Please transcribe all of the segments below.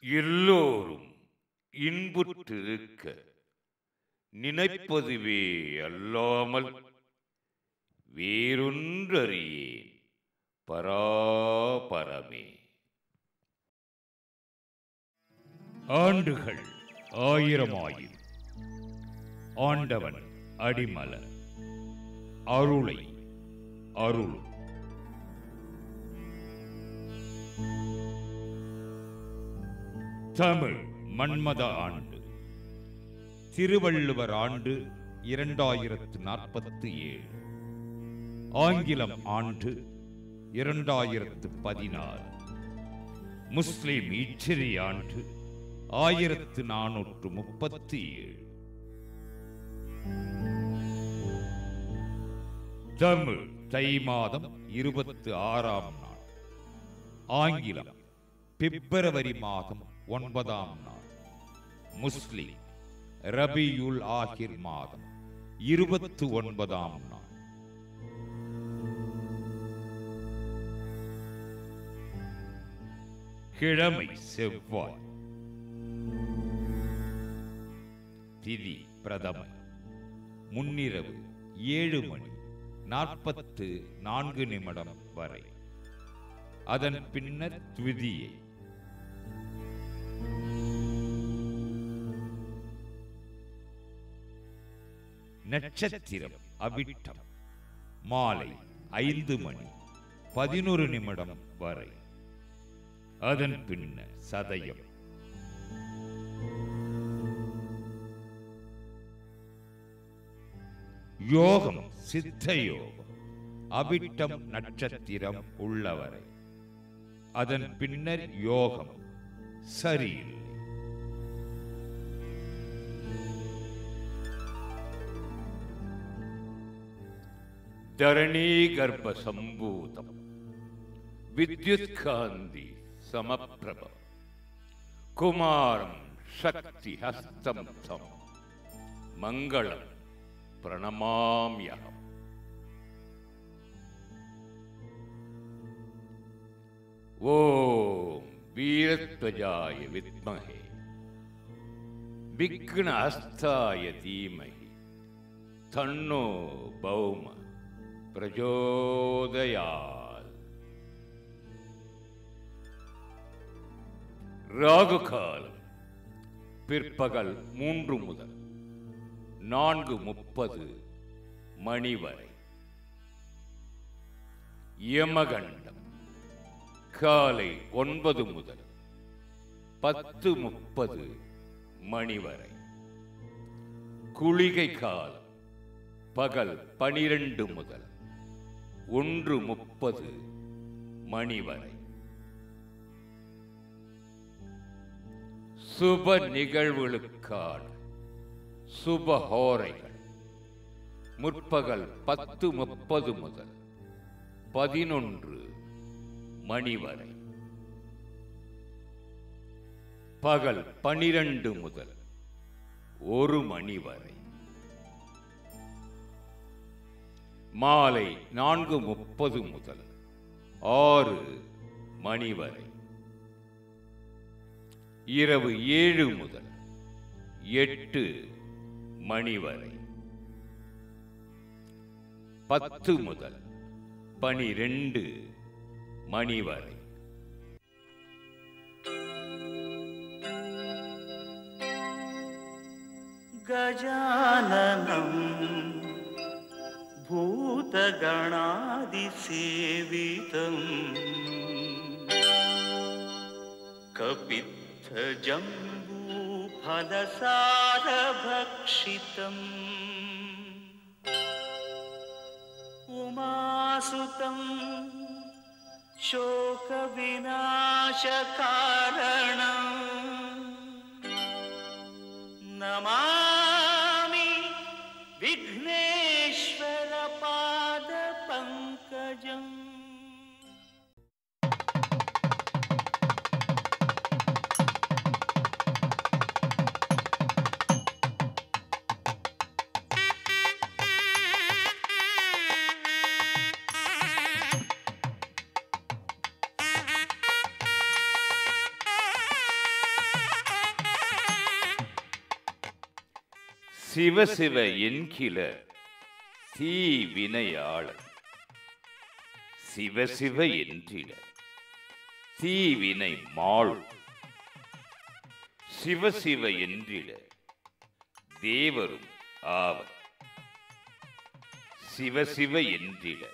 எல்லோரும் இன்புற்றிருக்க நினைப்பதுவே அல்லாமல் வேறொன்றறியேன் பராபரமே ஆண்டுகள் ஆயிரமாயிரம் ஆண்டவன் அடிமலர் அருளை அருள் தமிழ் மன்மத ஆண்டு திருவள்ளுவர் ஆண்டு இரண்டாயிரத்து நாற்பத்தி ஏழு ஆங்கிலம் ஆண்டு இரண்டாயிரத்து பதினாறு முஸ்லிம் இச்சிறி ஆண்டு ஆயிரத்து நானூற்று முப்பத்தி ஏழு தமிழ் தை மாதம் இருபத்தி ஆறாம் நாள் ஆங்கிலம் பிப்ரவரி மாதம் ஒன்பதாம் நாள் முஸ்லிம் ரபியுல் ஆகிர் மாதம் இருபத்து ஒன்பதாம் நாள் கிழமை செவ்வாய் திதி பிரதமை முன்னிரவு ஏழு மணி நாற்பத்து நான்கு நிமிடம் வரை அதன் பின்னர் த்விதியை நட்சத்திரம் அவிட்டம் மாலை ஐந்து மணி பதினொரு நிமிடம் வரை அதன் பின்னர் சதயம் யோகம் சித்த யோகம் அவிட்டம் நட்சத்திரம் உள்ளவரை அதன் பின்னர் யோகம் சரியில்லை ధరణీ గర్భ సంభూతం విద్యుత్కాంతి సమప్రభ కుమారం శక్తి హస్తం తం మంగళం ప్రణమామ్యహం ఓం వీరధ్వజాయ విద్మహే విఘ్నహస్తాయ ధీమహి தன்னோ பௌம பிரஜோதயால் ராகு காலம் பிற்பகல் மூன்று முதல் நான்கு முப்பது மணி வரை யமகண்டம் காலை ஒன்பது முதல் பத்து முப்பது மணி வரை குளிகை காலம் பகல் பனிரெண்டு முதல் ஒன்று முப்பது மணி வரை சுப நிகழ்வுகளுக்கான சுபஹோரைகள் முற்பகல் பத்து முப்பது முதல் பதினொன்று மணி வரை பகல் பனிரெண்டு முதல் ஒரு மணி வரை மாலை நான்கு முப்பது முதல் ஆறு மணி வரை இரவு ஏழு முதல் எட்டு மணி வரை பத்து முதல் பனிரெண்டு மணி வரை गजाननम् भूतगणादिसेवितम् कपित्थजम्बूफलसारभक्षितम् उमासुतं शोकविनाशकारणम् नमामि विघ्नेश्वरपादपङ्कजम् Thank you. சிவ சிவ என்கில தீவினையாளர் சிவ சிவ என்றிட தீவினை மாள் சிவ சிவ என்றிட தேவரும் ஆவர் சிவ சிவ என்றிட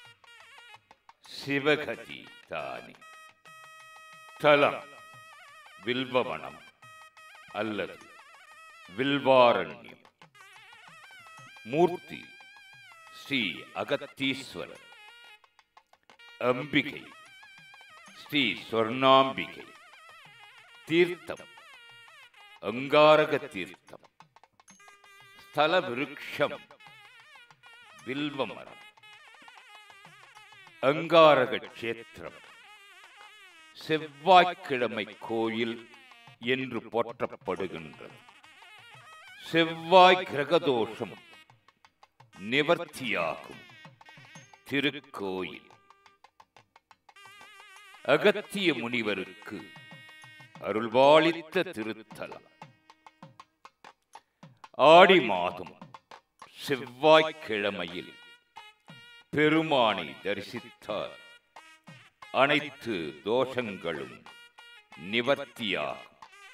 சிவகதி தானே தலம் வில்வவனம் அல்லது வில்வாரண்யம் மூர்த்தி ஸ்ரீ அகத்தீஸ்வரர் அம்பிகை ஸ்ரீ சொர்ணாம்பிகை தீர்த்தம் அங்காரக தீர்த்தம் ஸ்தல விருட்சம் வில்வமரம் அங்காரக கஷேத்திரம் செவ்வாய்க்கிழமை கோயில் என்று போற்றப்படுகின்றது செவ்வாய் கிரகதோஷம் நிவர்த்தியாகும் திருக்கோயில் அகத்திய முனிவருக்கு அருள்பாலித்த திருத்தலம் ஆடி மாதம் செவ்வாய்க்கிழமையில் பெருமானை தரிசித்தார் அனைத்து தோஷங்களும் நிவர்த்தியாகும்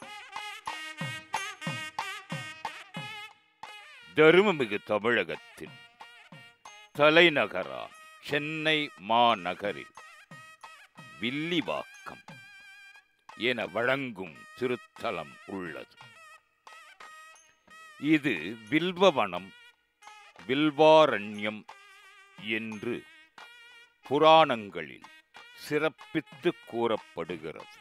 தருமமிகு தமிழகத்தின் தலைநகரா சென்னை மாநகரில் வில்லிவாக்கம் என வழங்கும் திருத்தலம் உள்ளது இது வில்வவனம் வில்வாரண்யம் என்று புராணங்களில் சிறப்பித்து கூறப்படுகிறது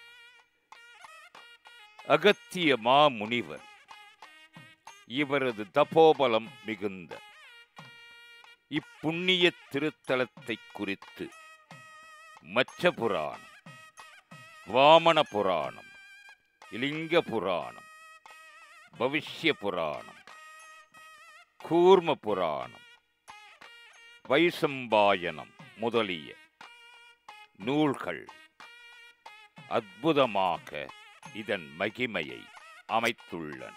அகத்திய மாமுனிவர் இவரது தபோபலம் மிகுந்த இப்புண்ணிய திருத்தலத்தை குறித்து மச்ச புராணம் வாமன புராணம் இலிங்க புராணம் பவிஷ்ய புராணம் கூர்ம புராணம் வைசம்பாயனம் முதலிய நூல்கள் அற்புதமாக இதன் மகிமையை அமைத்துள்ளன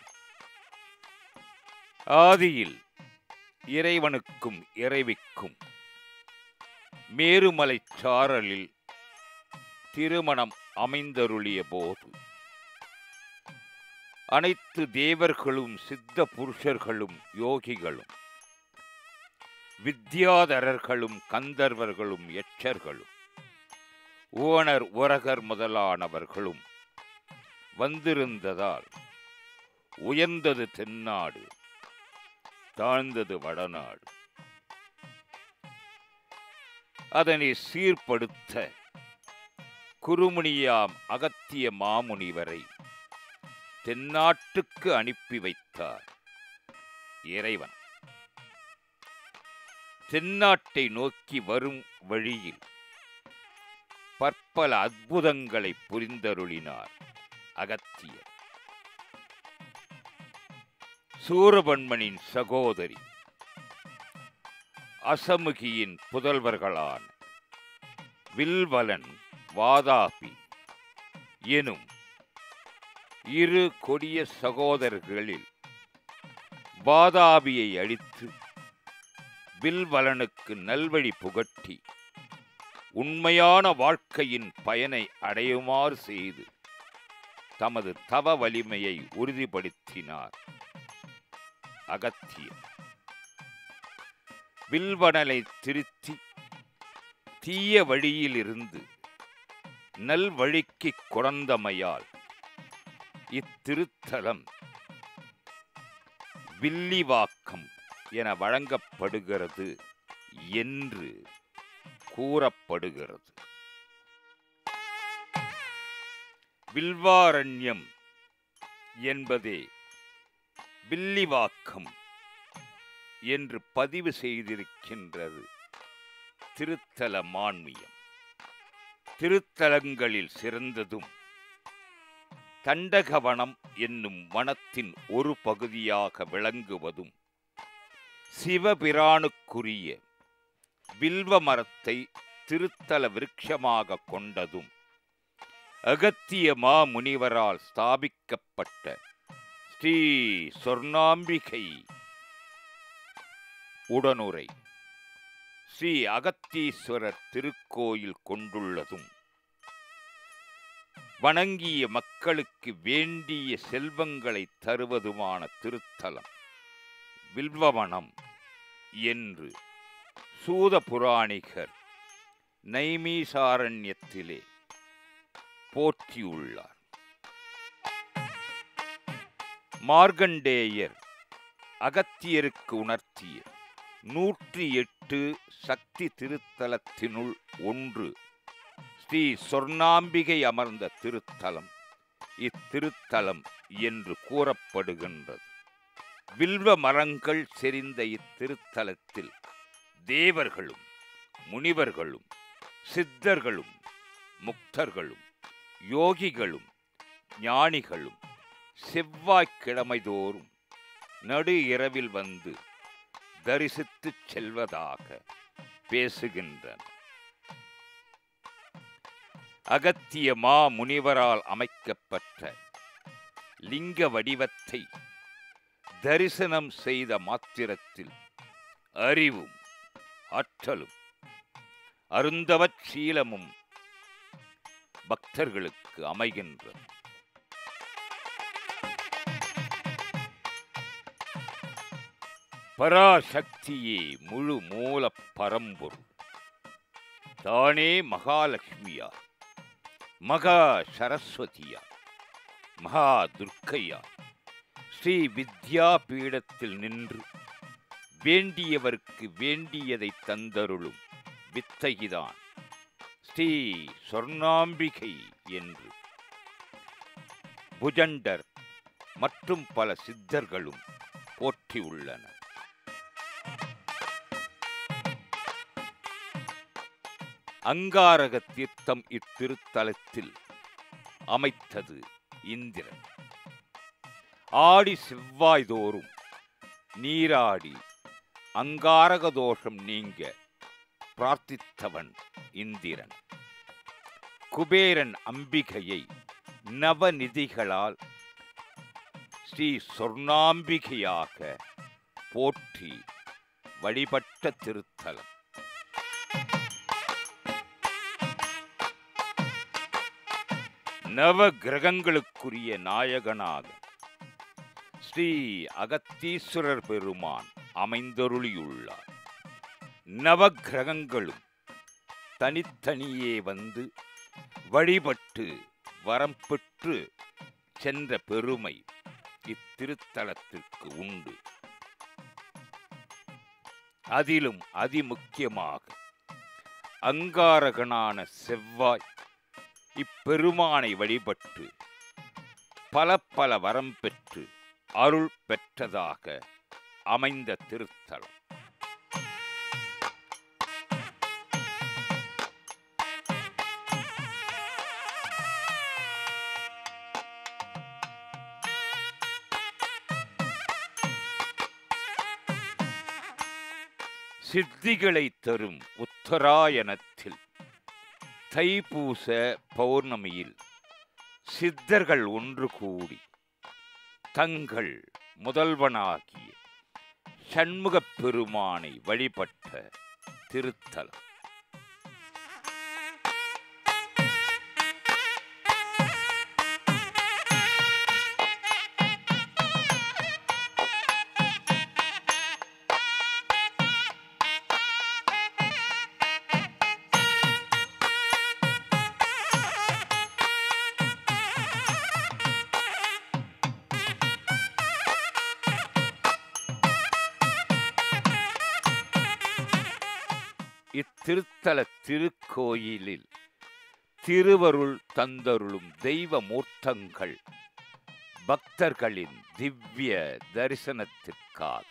ஆதியில் இறைவனுக்கும் இறைவிக்கும் மேருமலை சாரலில் திருமணம் அமைந்தருளிய போது அனைத்து தேவர்களும் சித்த புருஷர்களும் யோகிகளும் வித்யாதரர்களும் கந்தர்வர்களும் யட்சர்களும் ஓனர் உரகர் முதலானவர்களும் வந்திருந்ததால் உயர்ந்தது தென்னாடு தாழ்ந்தது வடநாடு அதனை சீர்படுத்த குருமுனியாம் அகத்திய மாமுனிவரை தென்னாட்டுக்கு அனுப்பி வைத்தார் இறைவன் தென்னாட்டை நோக்கி வரும் வழியில் பற்பல அற்புதங்களை புரிந்தருளினார் அகத்தியர் சூரபன்மனின் சகோதரி அசமுகியின் புதல்வர்களான வில்வலன் வாதாபி எனும் இரு கொடிய சகோதரர்களில் வாதாபியை அழித்து வில்வலனுக்கு நல்வழி புகட்டி உண்மையான வாழ்க்கையின் பயனை அடையுமாறு செய்து தமது தவ வலிமையை உறுதிப்படுத்தினார் அகத்தியர் வில்வனலை திருத்தி தீய வழியிலிருந்து நல்வழிக்கு குறந்தமையால் இத்திருத்தலம் வில்லிவாக்கம் என வழங்கப்படுகிறது என்று கூறப்படுகிறது வில்வாரண்யம் என்பதே வில்லிவாக்கம் என்று பதிவு செய்திருக்கின்றது திருத்தல மான்மியம் திருத்தலங்களில் சிறந்ததும் தண்டகவனம் என்னும் வனத்தின் ஒரு பகுதியாக விளங்குவதும் சிவபிரானுக்குரிய வில்வ மரத்தை திருத்தல விருட்சமாக கொண்டதும் அகத்திய மாமுனிவரால் ஸ்தாபிக்கப்பட்ட ஸ்ரீ சொர்ணாம்பிகை உடனுரை ஸ்ரீ அகத்தீஸ்வரர் திருக்கோயில் கொண்டுள்ளதும் வணங்கிய மக்களுக்கு வேண்டிய செல்வங்களை தருவதுமான திருத்தலம் வில்வவனம் என்று சூத புராணிகர் நைமீசாரண்யத்திலே போற்றியுள்ளார் மார்கண்டேயர் அகத்தியருக்கு உணர்த்திய நூற்றி எட்டு சக்தி திருத்தலத்தினுள் ஒன்று ஸ்ரீ சொர்ணாம்பிகை அமர்ந்த திருத்தலம் இத்திருத்தலம் என்று கூறப்படுகின்றது வில்வ மரங்கள் செறிந்த இத்திருத்தலத்தில் தேவர்களும் முனிவர்களும் சித்தர்களும் முக்தர்களும் யோகிகளும் ஞானிகளும் செவ்வாய்க்கிழமைதோறும் நடு இரவில் வந்து தரிசித்துச் செல்வதாக பேசுகின்றனர் அகத்திய மா முனிவரால் அமைக்கப்பட்ட லிங்க வடிவத்தை தரிசனம் செய்த மாத்திரத்தில் அறிவும் ஆற்றலும் அருந்தவச் சீலமும் பக்தர்களுக்கு அமைகின்றது பராசக்தியே முழு மூல பரம்பொருள் தானே மகாலட்சுமியா மகா சரஸ்வதியா மகா துர்க்கையா ஸ்ரீ வித்யா பீடத்தில் நின்று வேண்டியவர்க்கு வேண்டியதை தந்தருளும் வித்தகிதான் ஸ்ரீ சொர்ணாம்பிகை என்று புஜண்டர் மற்றும் பல சித்தர்களும் போற்றியுள்ளனர் அங்காரக தீர்த்தம் இத்திருத்தலத்தில் அமைத்தது இந்திரன் ஆடி செவ்வாய் தோறும் நீராடி அங்காரக தோஷம் நீங்க பிரார்த்தித்தவன் இந்திரன் குபேரன் அம்பிகையை நவநிதிகளால் ஸ்ரீ சொர்ணாம்பிகையாக போற்றி வழிபட்ட திருத்தலம் நவ கிரகங்களுக்குரிய நாயகனாக ஸ்ரீ அகத்தீஸ்வரர் பெருமான் அமைந்தருளியுள்ளார் நவக்கிரகங்களும் தனித்தனியே வந்து வழிபட்டு வரம் பெற்று சென்ற பெருமை இத்திருத்தலத்திற்கு உண்டு அதிலும் அதிமுக்கியமாக அங்காரகனான செவ்வாய் இப்பெருமானை வழிபட்டு பல பல வரம் பெற்று அருள் பெற்றதாக அமைந்த திருத்தலம் சித்திகளை தரும் உத்தராயணத்தில் தைப்பூச பௌர்ணமியில் சித்தர்கள் ஒன்று கூடி தங்கள் முதல்வனாகிய சண்முகப் பெருமானை வழிபட்ட திருத்தலம் இத்திருத்தல திருக்கோயிலில் திருவருள் தந்தருளும் தெய்வ மூர்த்தங்கள் பக்தர்களின் திவ்ய தரிசனத்திற்காக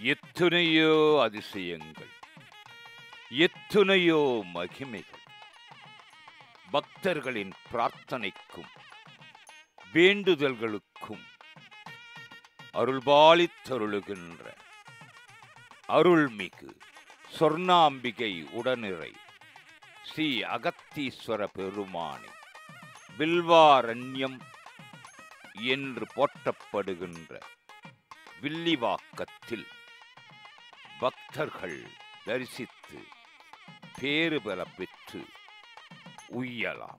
எத்துணையோ அதிசயங்கள் எத்துணையோ மகிமைகள் பக்தர்களின் பிரார்த்தனைக்கும் வேண்டுதல்களுக்கும் அருள்பாலித்தருளுகின்ற அருள்மிகு சொர்ணாம்பிகை உடனிறை ஸ்ரீ அகத்தீஸ்வர பெருமானே வில்வாரண்யம் என்று போற்றப்படுகின்ற வில்லிவாக்கத்தில் பக்தர்கள் தரிசித்து பேறு பெற பெற்று உய்யலாம்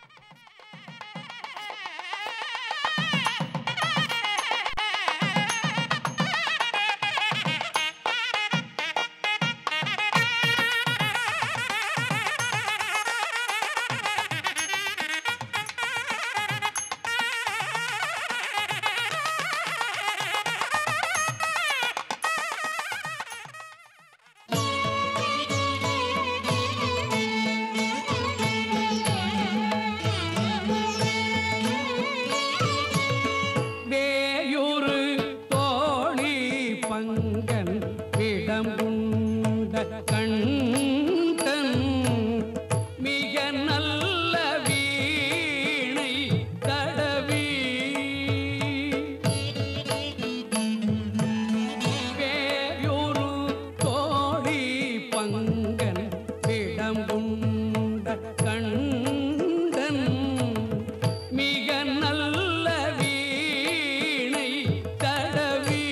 வேயுறு தோழி பங்கன் விடம்புண்ட கண்டன் மிக நல்ல வீணை தடவி வேயுறு தோழி பங்கன் விடம்புண்ட கண்டன் மிக நல்ல வீணை தடவி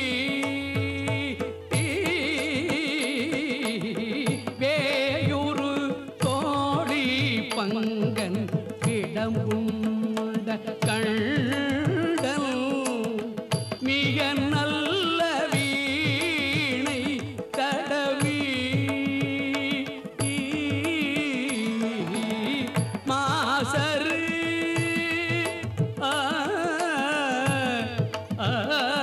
வேயுறு தோழி பங்கன் இடமுண்ட கண்டன் மிக நல்ல வீணை தடவி மாசரு ஆ, ஆ,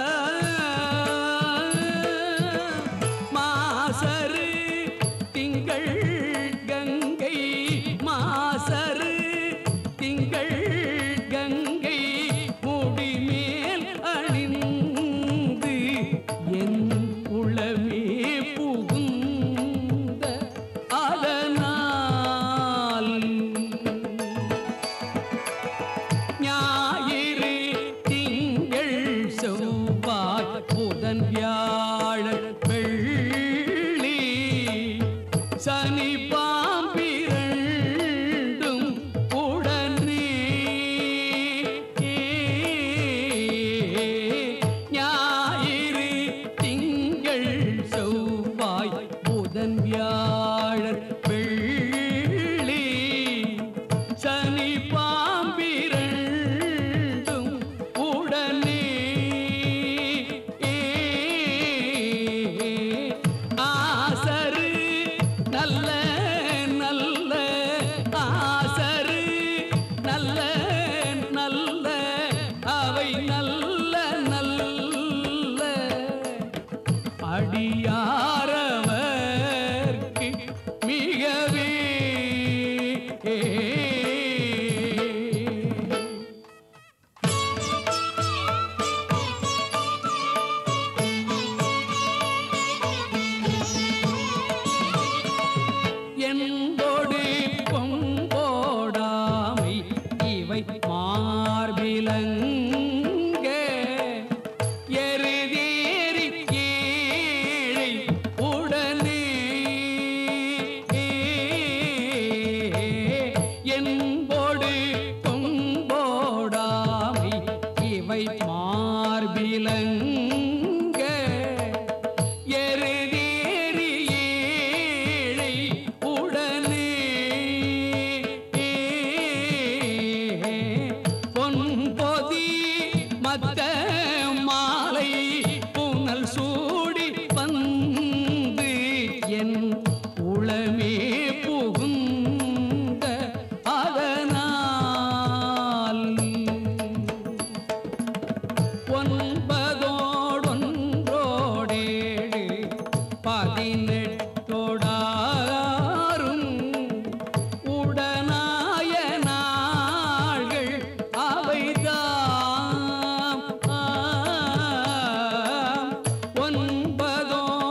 மாசரு திங்கள் கங்கை மாசரு திங்கள் கங்கை முடிமேல் அணிந்து என் உளமே புகுந்த அதனால் ஞாயிறு திங்கள் செவ்வாய் புதன் வியாழன் வெள்ளி சனி பாம்பிரண்டும் உடனே ஞாயிறு திங்கள் செவ்வாய் புதன் வியாழன் வெள்ளி சனி பாம்பிரண்டும் உடனே ஆசரு நல்ல நல்ல ஆசரு நல்ல நல்ல அவை நல்ல நல்ல அடியாரவர்க்கு மிகவே என்போடு கொம்போடாமை இவை மார்பிலங்க எருதேறி கீழை உடனே என்போடு கொம்போடாமை இவை மார்பிலங்க எருதேறி ஏழை உடனே பொன்பொதி மத்த மாலை புனல் சூடி வந்து என் உளமே புகுந்த அதனால் ஒன்பதோடொன்றோடேழு பதினெட்டோடாரும் உடனாய நாள்கள் அவைதாம் ஒன்பதோடொன்றோடேழு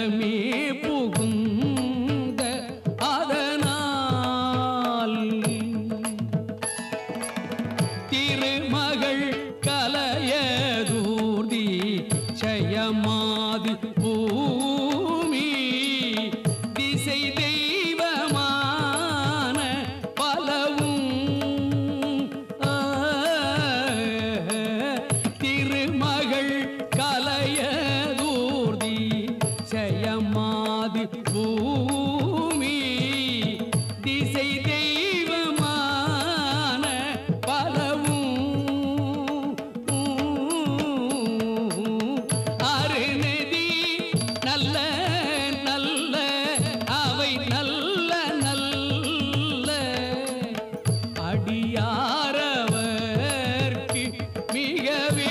நலமே புகுந்த அதனால் திருமகள் கலையதூர்தி ஜயமாதி பூமி திசை தெய்வமான பலவும் ஆ, திருமகள் கலையதூர்தி ஜயமாதி பூமி திசை தெய்வமான பலவும் அருணதி நல்ல நல்ல அவை நல்ல நல்ல அடியாரவர்க்கு மிகவே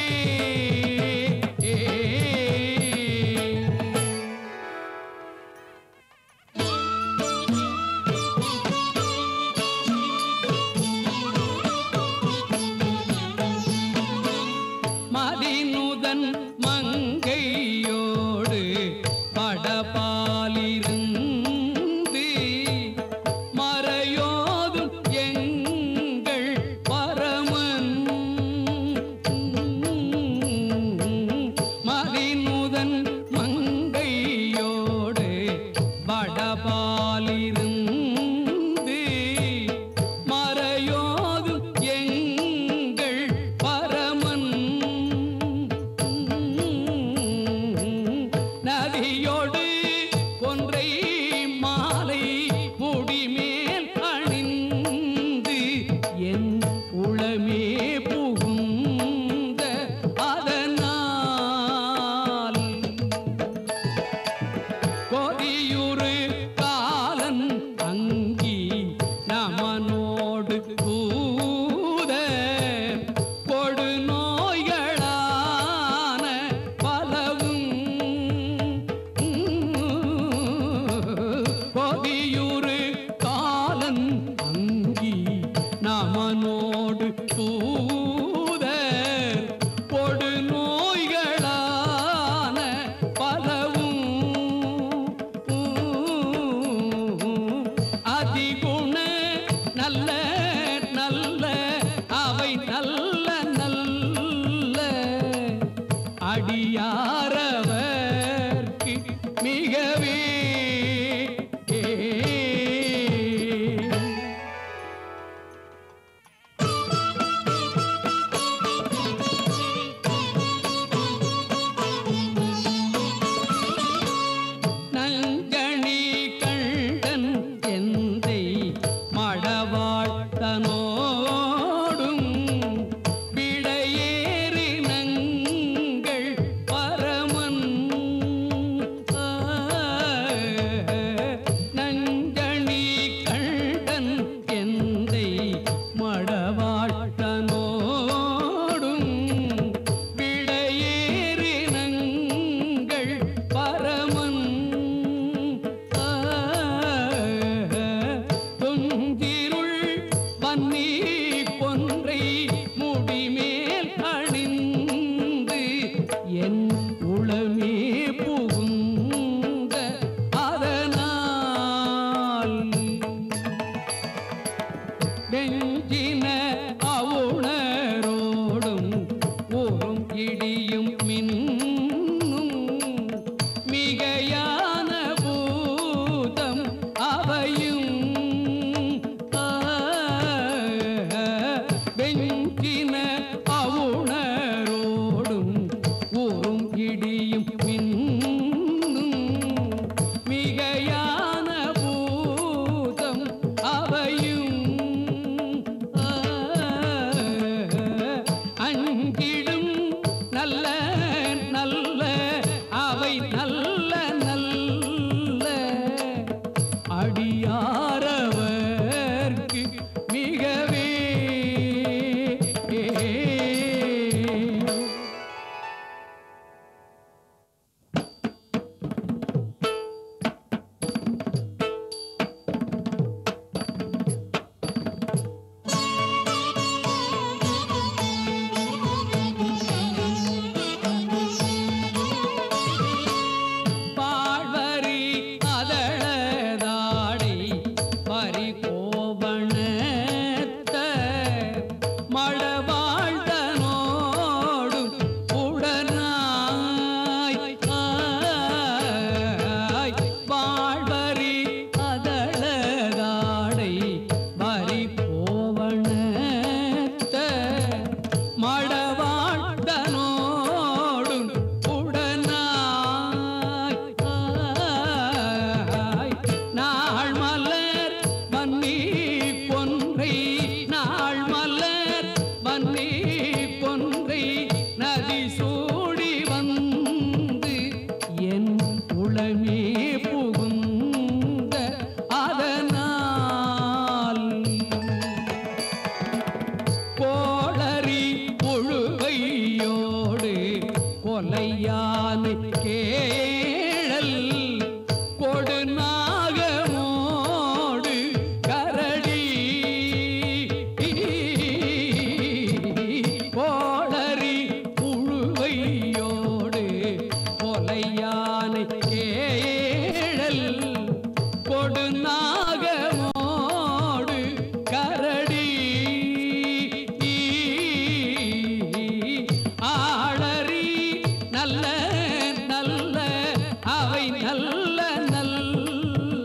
நல்ல நல்ல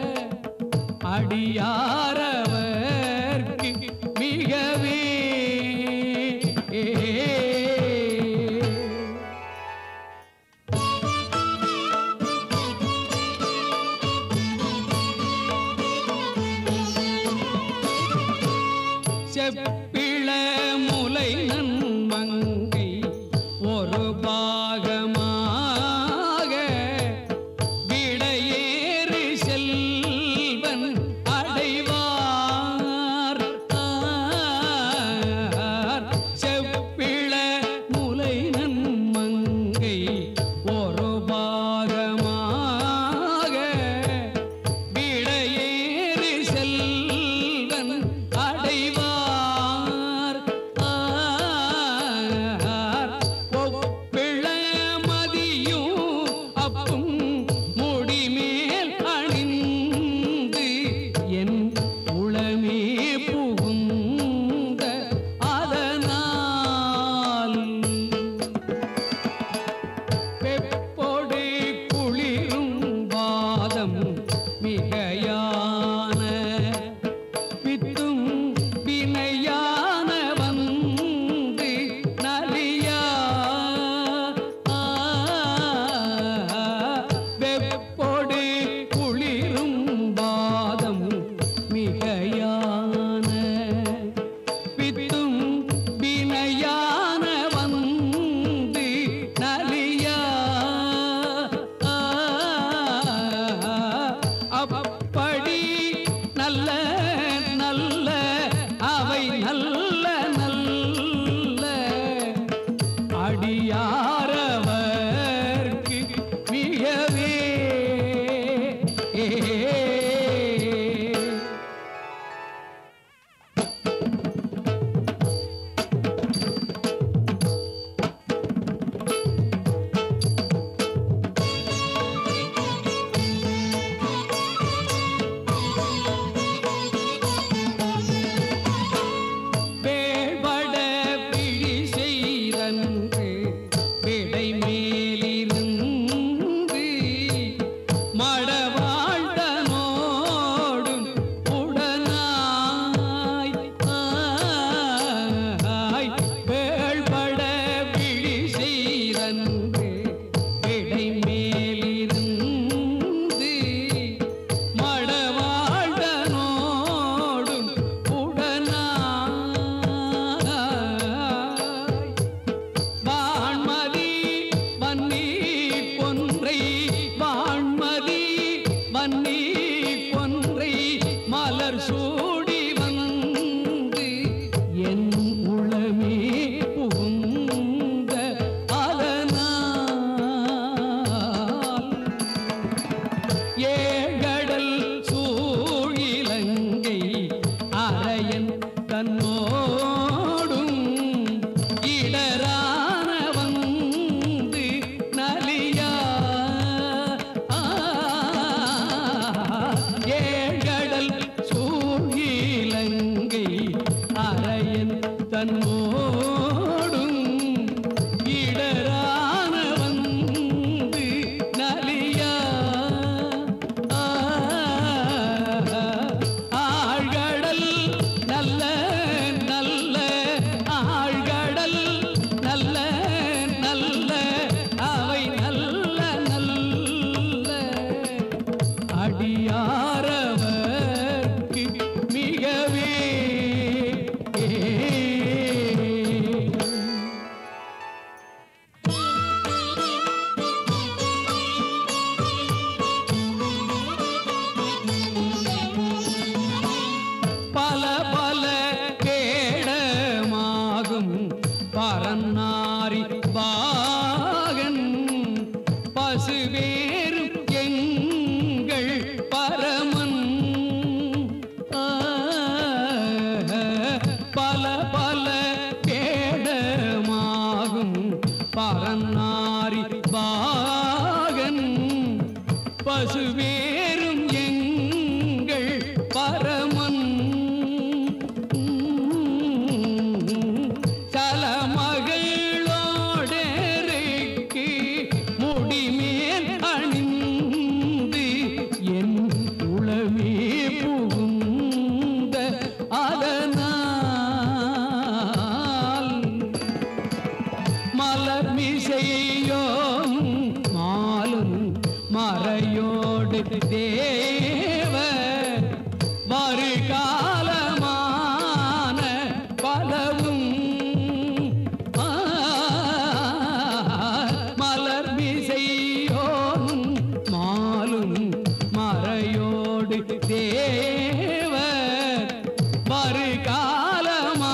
அடியாரவர்க்கு மிகவே செப்பிள முலை நன்மங்கை ஒரு பாகமாக விடையேறி செல்வன் அடைவார் ஆர். செப்பிள முலை நன்மங்கை ஒரு பாகமாக விடையேறி செல்வன் அடைவார் ஆர். ஒப்பிள மதியும் அப்பும் முடிமேல் அணிந்து என் உளமே புகுந்த அதனால் வெப்பொடு குளிரும் வாதம் மிகையான வித்தும் வினையான வந்து நலியா வெப்பொடு குளிரும் வாதம் மிகையான வித்தும் வினையான வந்து நலியா அப்படி நல்ல நல்ல அவை நல்ல நல்ல அடியாரவர்க்கு மிகவே வேள்பட விழி செய்தன்று விடை மேலிருந்து மடவாழ்தனோடும் உடனாய் ஆய். வேள்பட விழி செய்தன்று விடை மேலிருந்து மடவாழ்தனோடும் உடனாய் வான்மதி வன்னி பொன்றை வான்மதி வன்னி பொன்றை மலர் சூடி வந்து என் உளமே புகுந்த அதனால் ஏழ்கடல் சூழிலங்கை அரையன் தன்னோடும் இடரான வந்து நலியா ஏழ்கடல் சூழிலங்கை அரையன் தன்னோடும் இடரான வந்து நலியா ஆழ்கடல் நல்ல நல்ல ஆழ்கடல் நல்ல நல்ல அவை நல்ல நல்ல அடியாரவர்க்கு மிகவே பல பல கேடமாகும் பரநாரி பாகன் பசுவேறும் எங்கள் பரமன் ஆ, பல பல கேடமாகும் பரநாரி பாகன் பசுவேறும் எங்கள் பரமன் தலமகளோடருக்கு முடிமேல் அணிந்து மறையோடு தேவ வருகாலமான பலவும் ஆ, மலர் மிசையோனும் மாலும் மறையோடு தேவர் வருகாலமான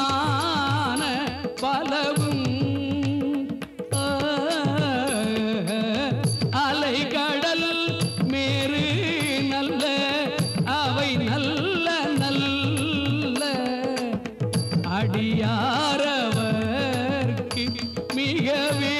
பலவும் ஆ, அலைகடல் மேறு நல்ல அவை நல்ல நல்ல அடியாரவர்க்கு மிகவே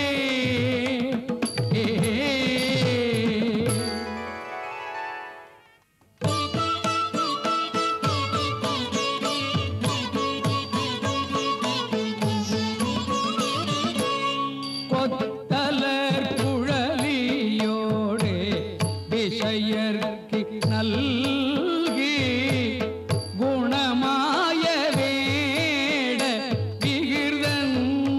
கொத்தலர் குழலியோடு விஷயர்க்கு நல்கி குணமாய வேட விகிர்தன்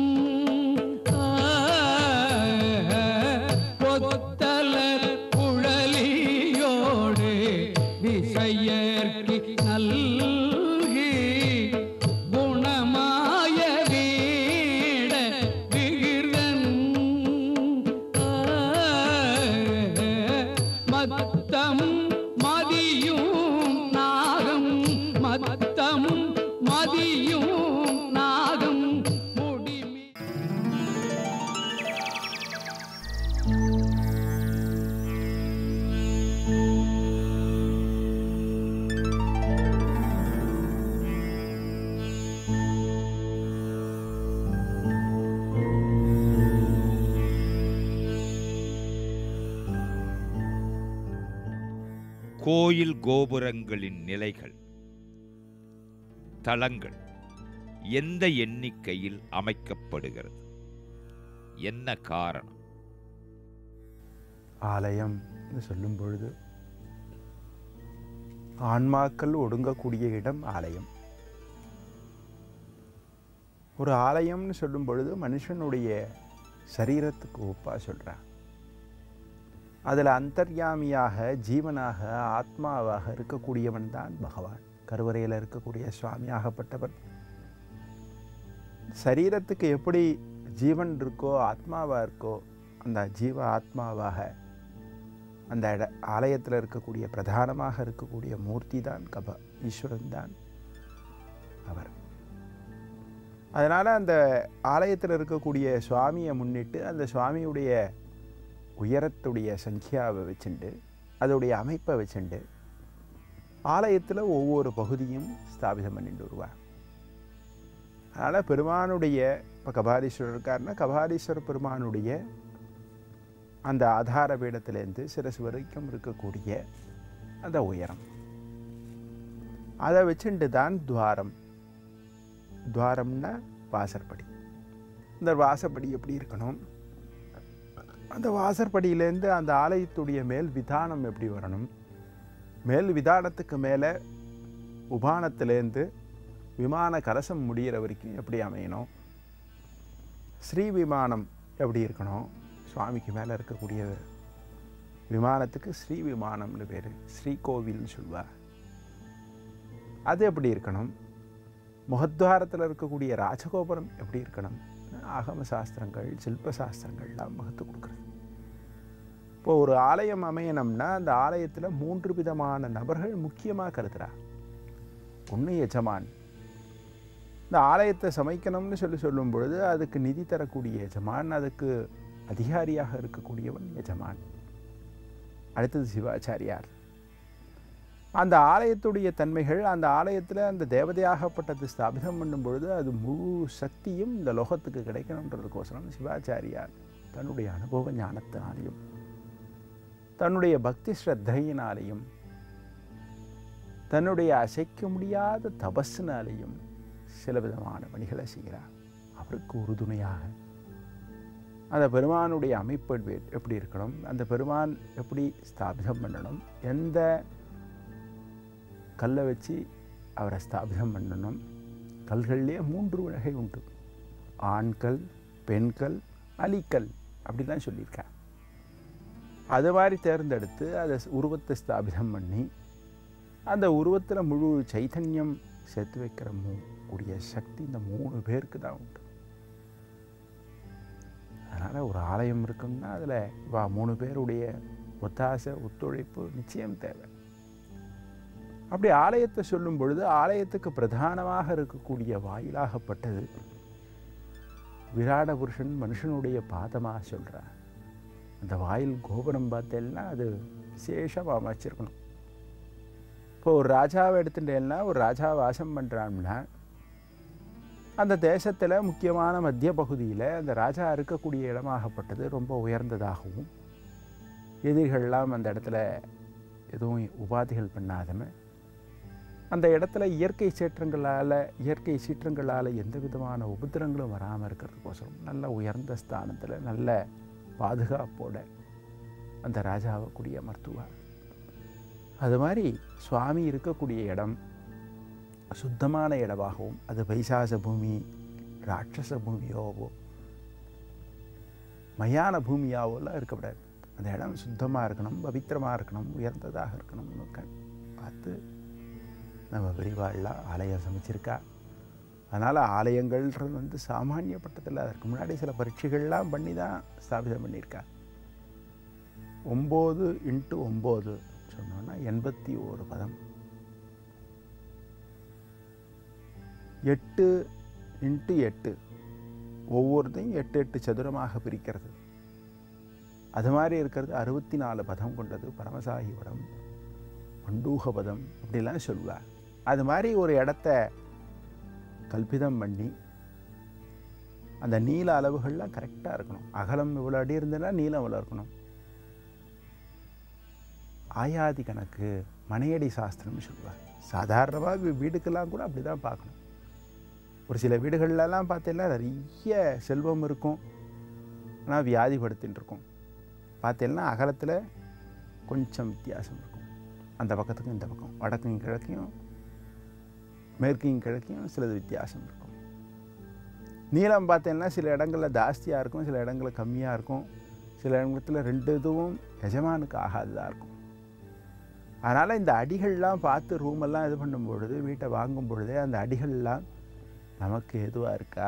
கொத்தலர் குழலியோடு விஷயர்க்கு நல்கி குணமாய வேட விகிர்தன் மத்தம் மதியும் நாகம் மத்தம் மதியும் நாகம் முடிமே கோயில் கோபுரங்களின் நிலைகள் தளங்கள் எந்த எண்ணிக்கையில் அமைக்கப்படுகிறது என்ன காரணம் ஆலயம் என்று சொல்லும் பொழுது ஆன்மாக்கள் ஒடுங்கக்கூடிய இடம் ஆலயம் ஒரு ஆலயம்னு சொல்லும் பொழுது மனுஷனுடைய சரீரத்துக்கு ஒப்பா சொல்கிறான் அதில் அந்தர்யாமியாக ஜீவனாக ஆத்மாவாக இருக்கக்கூடியவன் தான் பகவான் கருவறையில் இருக்கக்கூடிய சுவாமியாகப்பட்டவன் சரீரத்துக்கு எப்படி ஜீவன் இருக்கோ ஆத்மாவாக இருக்கோ அந்த ஜீவ ஆத்மாவாக அந்த இட ஆலயத்தில் இருக்கக்கூடிய பிரதானமாக இருக்கக்கூடிய மூர்த்தி தான் கப ஈஸ்வரன் தான் அவர் அதனால் அந்த ஆலயத்தில் இருக்கக்கூடிய சுவாமியை முன்னிட்டு அந்த சுவாமியுடைய உயரத்துடைய சங்கியாவை வச்சுண்டு அதோடைய அமைப்பை வச்சுண்டு ஆலயத்தில் ஒவ்வொரு பகுதியும் ஸ்தாபிதம் பண்ணிட்டு வருவார் அதனால் பெருமானுடைய இப்போ கபாலீஸ்வரர் இருக்காருன்னா கபாலீஸ்வர பெருமானுடைய அந்த ஆதார பீடத்திலேருந்து சிரசு வரைக்கும் இருக்கக்கூடிய அந்த உயரம் அதை வச்சுட்டு தான் துவாரம் துவாரம்னா வாசற்படி இந்த வாசற்படி எப்படி இருக்கணும் அந்த வாசற்படியிலேருந்து அந்த ஆலயத்துடைய மேல் விதானம் எப்படி வரணும் மேல் விதானத்துக்கு மேலே உபானத்திலேருந்து விமான கலசம் முடிகிற வரைக்கும் எப்படி அமையணும் ஸ்ரீ விமானம் எப்படி இருக்கணும் சுவாமிக்கு மேலே இருக்கக்கூடிய விமானத்துக்கு ஸ்ரீ விமானம்னு பேர் ஸ்ரீ கோவில்னு சொல்லுவார் அது எப்படி இருக்கணும் முகத்வாரத்தில் இருக்கக்கூடிய ராஜகோபுரம் எப்படி இருக்கணும் ஆகம சாஸ்திரங்கள் சில்ப சாஸ்திரங்கள்லாம் வகுத்து கொடுக்குறது இப்போ ஒரு ஆலயம் அமையணும்னா அந்த ஆலயத்தில் மூன்று விதமான நபர்கள் முக்கியமாக கருதுறா ஒன்று எஜமான் இந்த ஆலயத்தை சமைக்கணும்னு சொல்லி சொல்லும் பொழுது அதுக்கு நிதி தரக்கூடிய எஜமான் அதுக்கு அதிகாரியாக இருக்கக்கூடியவன் எஜமான் அடுத்தது சிவாச்சாரியார் அந்த ஆலயத்துடைய தன்மைகள் அந்த ஆலயத்தில் அந்த தேவதையாகப்பட்டது ஸ்தாபிதம் பண்ணும் பொழுது அது முழு சக்தியும் இந்த லோகத்துக்கு கிடைக்கணுன்றதுக்கோசரம் சிவாச்சாரியார் தன்னுடைய அனுபவ ஞானத்தினாலையும் தன்னுடைய பக்தி ஸ்ரத்தையினாலையும் தன்னுடைய அசைக்க முடியாத தபஸினாலையும் சில விதமான பணிகளை செய்கிறார் அவருக்கு உறுதுணையாக அந்த பெருமானுடைய அமைப்பு வே- எப்படி இருக்கணும் அந்த பெருமான் எப்படி ஸ்தாபிதம் பண்ணணும் எந்த கல்லை வச்சு அவரை ஸ்தாபிதம் பண்ணணும் கல்கள்லேயே மூன்று வகை உண்டு ஆண்கல் பெண்கல் அலிக்கல் அப்படிலாம் சொல்லியிருக்கார் அது மாதிரி தேர்ந்தெடுத்து அதை உருவத்தை ஸ்தாபிதம் பண்ணி அந்த உருவத்தில் முழு சைத்தன்யம் சேர்த்து வைக்கிற மூ கூடிய சக்தி இந்த மூணு பேருக்கு தான் உண்டு அதனால் ஒரு ஆலயம் இருக்குன்னா அதில் வா மூணு பேருடைய ஒத்தாசை ஒத்துழைப்பு நிச்சயம் தேவை அப்படி ஆலயத்தை சொல்லும் பொழுது ஆலயத்துக்கு பிரதானமாக இருக்கக்கூடிய வாயிலாகப்பட்டது விராட புருஷன் மனுஷனுடைய பாதமாக சொல்கிறார் அந்த வாயில் கோபுரம் பார்த்தேன்னா அது விசேஷமாக வச்சிருக்கணும் இப்போ ஒரு ராஜாவை எடுத்துட்டேன்னா ஒரு ராஜா வாசம் பண்ணுறான்னா அந்த தேசத்தில் முக்கியமான மத்திய பகுதியில் அந்த ராஜா இருக்கக்கூடிய இடமாகப்பட்டது ரொம்ப உயர்ந்ததாகவும் எதிரிகள்லாம் அந்த இடத்துல எதுவும் உபாதிகள் பண்ணாதம அந்த இடத்துல இயற்கை சீற்றங்களால் இயற்கை சீற்றங்களால் எந்த விதமான உபத்திரங்களும் வராமல் இருக்கிறதுக்கோசரம் நல்ல உயர்ந்த ஸ்தானத்தில் நல்ல பாதுகாப்போட அந்த ராஜாவை குடியமர்த்துவார் அது மாதிரி சுவாமி இருக்கக்கூடிய இடம் சுத்தமான இடமாகவும் அது பைசாச பூமி ராட்சச பூமியோவோ மயான பூமியாவோலாம் இருக்கக்கூடாது அந்த இடம் சுத்தமாக இருக்கணும் பவித்திரமாக இருக்கணும் உயர்ந்ததாக இருக்கணும்னு க- பார்த்து நம்ம விரிவாள்லாம் ஆலயம் சமைச்சிருக்கா அதனால் ஆலயங்கள்ன்றது வந்து சாமானியப்பட்டதில்லை அதற்கு முன்னாடி சில பரீட்சைகள்லாம் பண்ணி தான் ஸ்தாபிதம் பண்ணியிருக்கா ஒம்பது இன்ட்டு ஒம்பது சொன்னோன்னா எண்பத்தி ஓரு பதம் எட்டு இன்ட்டு எட்டு ஒவ்வொருத்தையும் எட்டு எட்டு சதுரமாக பிரிக்கிறது அது மாதிரி இருக்கிறது அறுபத்தி நாலு பதம் கொண்டது பரமசாகி பதம் மண்டூக பதம் அப்படிலாம் சொல்லுவார் அது மாதிரி ஒரு இடத்த கல்பிதம் பண்ணி அந்த நீள அளவுகள்லாம் கரெக்டாக இருக்கணும் அகலம் இவ்வளோ அடி இருந்ததுன்னா நீளம் இவ்வளோ இருக்கணும் ஆயாதி கணக்கு மனையடி சாஸ்திரம்னு சொல்லுவார் சாதாரணமாக வீடுக்கெல்லாம் கூட அப்படி தான் பார்க்கணும் ஒரு சில வீடுகள்லாம் பார்த்தீங்கன்னா நிறைய செல்வம் இருக்கும் ஆனால் வியாதி படுத்தின்னு இருக்கும் பார்த்தீங்கன்னா அகலத்தில் கொஞ்சம் வித்தியாசம் இருக்கும் அந்த பக்கத்துக்கும் இந்த பக்கம் வடக்கும் கிழக்கையும் மேற்கையும் கிழக்கையும் சிலது வித்தியாசம் இருக்கும் நீளம் பார்த்தீங்கன்னா சில இடங்களில் ஜாஸ்தியாக இருக்கும் சில இடங்களில் கம்மியாக இருக்கும் சில இடத்துல ரெண்டு இதுவும் எஜமானுக்கு ஆகாததாக இருக்கும் அதனால் இந்த அடிகள்லாம் பார்த்து ரூமெல்லாம் இது பண்ணும் பொழுது வீட்டை வாங்கும் பொழுதே அந்த அடிகள்லாம் நமக்கு எதுவாக இருக்கா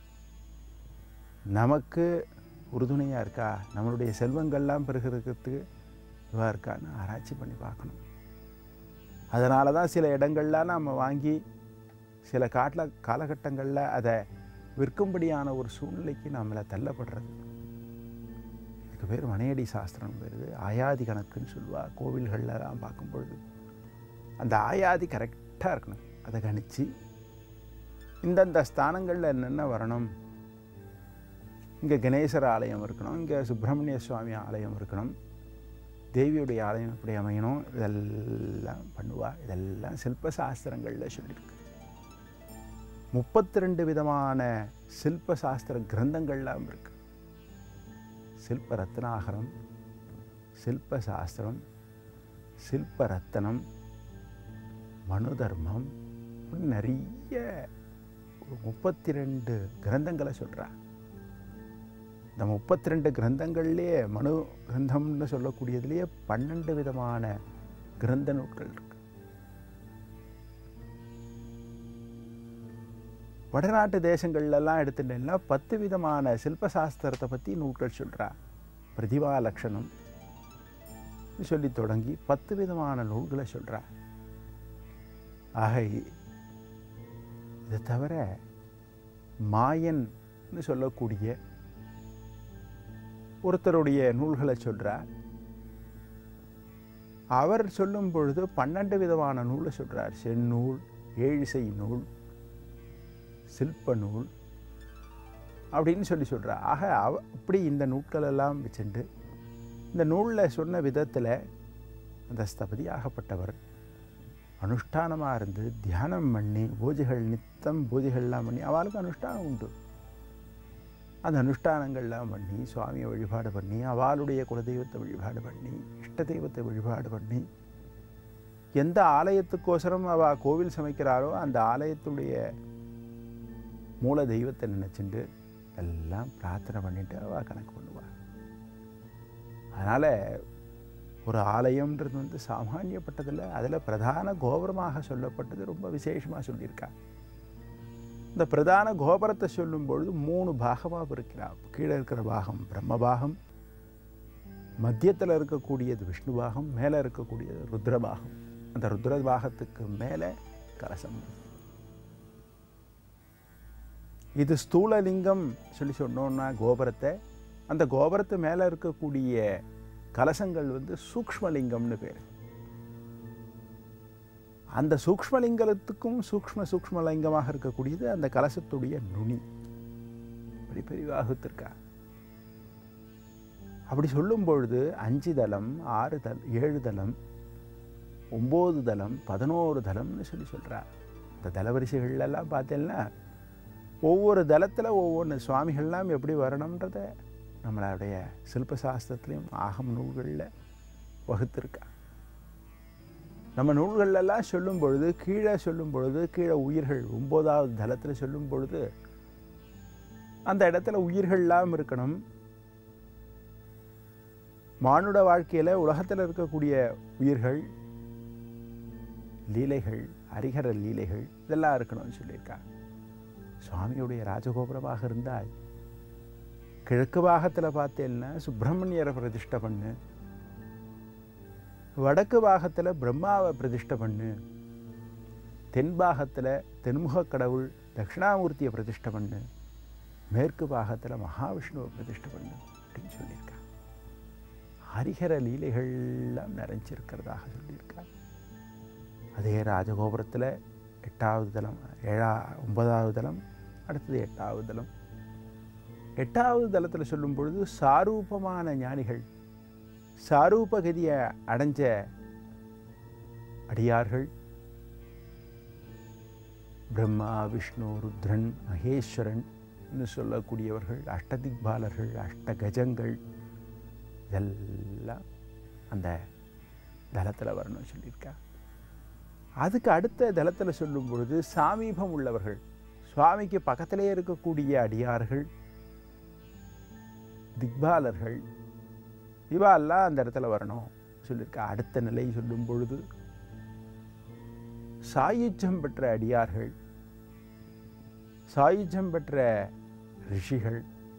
நமக்கு உறுதுணையாக இருக்கா நம்மளுடைய செல்வங்கள்லாம் பெருகிறதுக்கு இதுவாக இருக்கான்னு ஆராய்ச்சி பண்ணி பார்க்கணும் அதனால தான் சில இடங்கள்லாம் நம்ம வாங்கி சில காட்டில் காலகட்டங்களில் அதை விற்கும்படியான ஒரு சூழ்நிலைக்கு நம்மளை தள்ளப்படுறது இதுக்கு பேர் மனையடி சாஸ்திரம் பேர் ஆயாதி கணக்குன்னு சொல்லுவா கோவில்கள்லாம் பார்க்கும் பொழுது அந்த ஆயாதி கரெக்டாக இருக்கணும் அதை கணிச்சு இந்தந்த ஸ்தானங்களில் என்னென்ன வரணும் இங்கே கணேசர் ஆலயம் இருக்கணும் இங்கே சுப்பிரமணிய சுவாமி ஆலயம் இருக்கணும் தேவியுடைய ஆலயம் எப்படி அமையணும் இதெல்லாம் பண்ணுவா இதெல்லாம் சில்ப சாஸ்திரங்களில் சொல்லியிருக்கு முப்பத்தி ரெண்டு விதமான சில்ப சாஸ்திர கிரந்தங்கள்லாம் இருக்கு சில்ப ரத்னாகரம் சில்ப சாஸ்திரம் சில்ப ரத்தனம் மனு தர்மம் இப்படி நிறைய ஒரு முப்பத்தி ரெண்டு கிரந்தங்களை சொல்கிறா இந்த முப்பத்தி ரெண்டு கிரந்தங்கள்லேயே மனு கிரந்தம்னு சொல்லக்கூடியதுலேயே பன்னெண்டு விதமான கிரந்த நூல்கள் இருக்கு வடநாட்டு தேசங்கள்லாம் எடுத்துட்டேன்னா பத்து விதமான சில்பசாஸ்திரத்தை பற்றி நூல்கள் சொல்கிறா பிரதிபா லட்சணம் சொல்லி தொடங்கி பத்து விதமான நூல்களை சொல்கிறா ஆக இதை தவிர மாயன்னு சொல்லக்கூடிய ஒருத்தருடைய நூல்களை சொல்கிறார் அவர் சொல்லும் பொழுது பன்னெண்டு விதமான நூலை சொல்கிறார் செந்நூல் ஏழிசை நூல் சில்ப நூல் அப்படின்னு சொல்லி சொல்கிறார் ஆக அவ அப்படி இந்த நூட்கள் எல்லாம் வச்சுண்டு இந்த நூலில் சொன்ன விதத்தில் அந்த ஸ்தபதி ஆகப்பட்டவர் அனுஷ்டானமாக இருந்து தியானம் பண்ணி பூஜைகள் நித்தம் பூஜைகள்லாம் பண்ணி அவளுக்கு அனுஷ்டானம் உண்டு அந்த அனுஷ்டானங்கள்லாம் பண்ணி சுவாமியை வழிபாடு பண்ணி அவளுடைய குலதெய்வத்தை வழிபாடு பண்ணி இஷ்ட தெய்வத்தை வழிபாடு பண்ணி எந்த ஆலயத்துக்கோசரம் அவள் கோவில் சமைக்கிறாரோ அந்த ஆலயத்துடைய மூல தெய்வத்தை நினச்சிண்டு எல்லாம் பிரார்த்தனை பண்ணிட்டு அவள் கணக்கு பண்ணுவாள் அதனால் ஒரு ஆலயம்ன்றது வந்து சாமானியப்பட்டதில்லை அதில் பிரதான கோபுரமாக சொல்லப்பட்டது ரொம்ப விசேஷமாக சொல்லியிருக்கா இந்த பிரதான கோபுரத்தை சொல்லும் பொழுது மூணு பாகமாக பிரிக்கிறார் கீழே இருக்கிற பாகம் பிரம்ம பாகம் மத்தியத்தில் இருக்கக்கூடியது விஷ்ணு பாகம் மேலே இருக்கக்கூடியது ருத்ர பாகம் அந்த ருத்ர பாகத்துக்கு மேலே கலசம் இது ஸ்தூலலிங்கம் சொல்லி சொன்னோன்னா கோபுரத்தை அந்த கோபுரத்து மேலே இருக்கக்கூடிய கலசங்கள் வந்து சூக்ஷ்மலிங்கம்னு பேர் அந்த சூக்ஷ்மலிங்கத்துக்கும் சூக்ஷ்ம சூக்ஷ்மலிங்கமாக இருக்கக்கூடியது அந்த கலசத்துடைய நுனி இப்படி பெரிவாகுத்திருக்கா அப்படி சொல்லும் பொழுது அஞ்சு தலம் ஆறு தல் ஏழு தலம் ஒம்பது தலம் பதினோரு தலம்னு சொல்லி சொல்கிறா இந்த தலவரிசைகள்லாம் பார்த்தேன்னா ஒவ்வொரு தலத்தில் ஒவ்வொன்று சுவாமிகள்லாம் எப்படி வரணுன்றத நம்மளுடைய சில்பசாஸ்திரத்துலேயும் ஆகம் நூல்களில் வகுத்திருக்கா நம்ம நூல்களெல்லாம் சொல்லும் பொழுது கீழே சொல்லும் பொழுது கீழே உயிர்கள் ஒம்போதாவது தலத்தில் சொல்லும் பொழுது அந்த இடத்துல உயிர்கள்லாம் இருக்கணும் மானுட வாழ்க்கையில் உலகத்தில் இருக்கக்கூடிய உயிர்கள் லீலைகள் ஹரிஹர லீலைகள் இதெல்லாம் இருக்கணும்னு சொல்லியிருக்கா சுவாமியுடைய ராஜகோபுரமாக இருந்தால் கிழக்கு பாகத்தில் பார்த்தேன்னா சுப்பிரமணியரை பிரதிஷ்டை பண்ணு வடக்கு பாகத்தில் பிரம்மாவை பிரதிஷ்டை பண்ணு தென் பாகத்தில் தென்முக கடவுள் தட்சிணாமூர்த்தியை பிரதிஷ்டை பண்ணு மேற்கு பாகத்தில் மகாவிஷ்ணுவை பிரதிஷ்டை பண்ணு அப்படின்னு சொல்லியிருக்கா ஹரிஹர லீலைகள்லாம் நிறைஞ்சிருக்கிறதாக சொல்லியிருக்கா அதே ராஜகோபுரத்தில் எட்டாவது தலம் ஏழா ஒன்பதாவது தலம் அடுத்தது எட்டாவது தலம் எட்டாவது தலத்தில் சொல்லும் பொழுது சாரூபமான ஞானிகள் சாரூபகதியை அடைஞ்ச அடியார்கள் பிரம்மா விஷ்ணு ருத்ரன் மகேஸ்வரன் சொல்லக்கூடியவர்கள் அஷ்டதிக்பாலர்கள் அஷ்டகஜங்கள் இதெல்லாம் அந்த தலத்தில் வரணும்னு சொல்லியிருக்கா அதுக்கு அடுத்த தலத்தில் சொல்லும் பொழுது சாமீபம் உள்ளவர்கள் சுவாமிக்கு பக்கத்திலே இருக்கக்கூடிய அடியார்கள் திக்பாலர்கள் இவாலாம் அந்த இடத்துல வரணும் சொல்லியிருக்கா அடுத்த நிலை சொல்லும் பொழுது சாயுஜம் பெற்ற அடியார்கள் சாயுஜம் பெற்ற ரிஷிகள்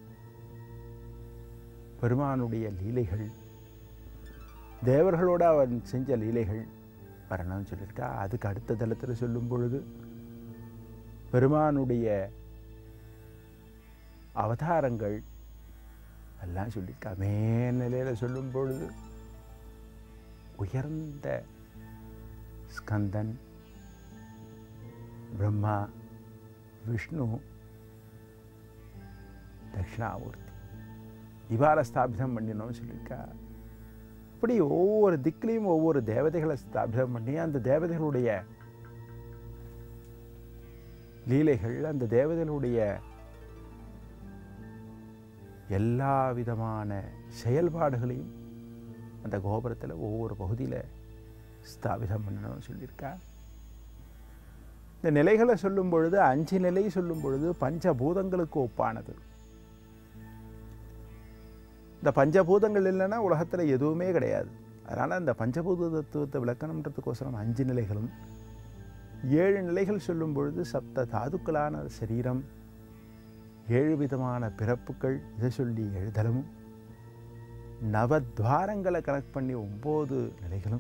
பெருமானுடைய லீலைகள் தேவர்களோட அவன் செஞ்ச லீலைகள் வரணும்னு சொல்லியிருக்கா அதுக்கு அடுத்த தளத்தில் சொல்லும் பொழுது பெருமானுடைய அவதாரங்கள் எல்லாம் சொல்லியிருக்கா மேல்நிலையில் சொல்லும் பொழுது உயர்ந்த ஸ்கந்தன் பிரம்மா விஷ்ணு தட்சிணாமூர்த்தி இவால ஸ்தாபிதம் பண்ணினோம்னு சொல்லியிருக்கா இப்படி ஒவ்வொரு திக்கிலையும் ஒவ்வொரு தேவதைகளை ஸ்தாபிதம் பண்ணி அந்த தேவதைகளுடைய லீலைகள் அந்த தேவதைகளுடைய எல்லா விதமான செயல்பாடுகளையும் அந்த கோபுரத்தில் ஒவ்வொரு பகுதியில் ஸ்தாபிதம் பண்ணணும்னு சொல்லியிருக்கா இந்த நிலைகளை சொல்லும் பொழுது அஞ்சு நிலை சொல்லும் பொழுது பஞ்சபூதங்களுக்கு ஒப்பானது இந்த பஞ்சபூதங்கள் இல்லைன்னா உலகத்தில் எதுவுமே கிடையாது அதனால் அந்த பஞ்சபூத தத்துவத்தை விளக்கணுன்றதுக்கோசரம் அஞ்சு நிலைகளும் ஏழு நிலைகள் சொல்லும் பொழுது சப்த தாதுக்களான சரீரம் ஏழு விதமான பிறப்புகள் இதை சொல்லி எழுதலும் நவத்வாரங்களை கனெக்ட் பண்ணி ஒம்பது நிலைகளும்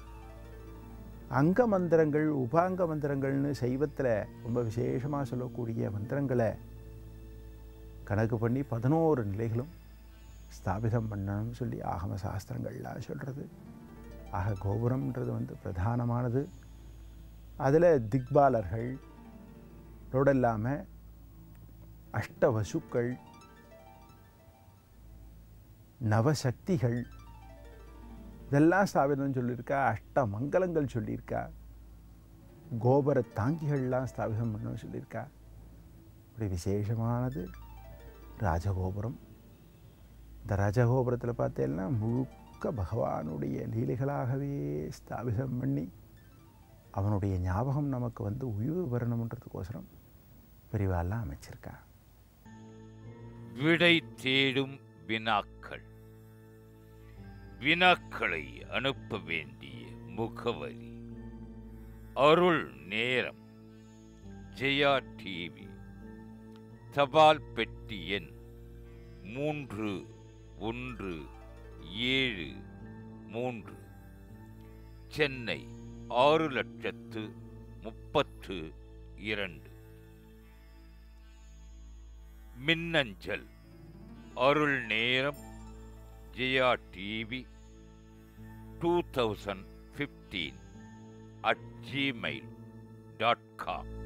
அங்க மந்திரங்கள் உபாங்க மந்திரங்கள்னு சைவத்தில் ரொம்ப விசேஷமாக சொல்லக்கூடிய மந்திரங்களை கணக்கு பண்ணி பதினோரு நிலைகளும் ஸ்தாபிதம் பண்ணணும்னு சொல்லி ஆகம சாஸ்திரங்கள்லாம் சொல்கிறது ஆக கோபுரம்ன்றது வந்து பிரதானமானது அதில் திக்பாலர்கள் ரோடு இல்லாமல் அஷ்டவசுக்கள் நவசக்திகள் இதெல்லாம் ஸ்தாபிதம் சொல்லியிருக்கா அஷ்ட மங்களங்கள் சொல்லியிருக்கா கோபுர தாங்கிகள்லாம் ஸ்தாபிதம் பண்ணணும்னு சொல்லியிருக்கா இப்படி விசேஷமானது ராஜகோபுரம் இந்த ராஜகோபுரத்தில் பார்த்தேன்னா முழுக்க பகவானுடைய லீலைகளாகவே ஸ்தாபிதம் பண்ணி அவனுடைய ஞாபகம் நமக்கு வந்து உய்வு வரணுன்றதுக்கோசரம் பெரிவாலாம் அமைச்சிருக்கா விடை தேடும் வினாக்கள் வினாக்களை அனுப்ப வேண்டிய முகவரி அருள் நேரம் ஜெயா டிவி தபால் பெட்டி எண் மூன்று ஒன்று ஏழு மூன்று சென்னை ஆறு லட்சத்து முப்பத்து இரண்டு மின்னஞ்சல் அருள் நேரம் Jaya TV two thousand fifteen at Gmail dot com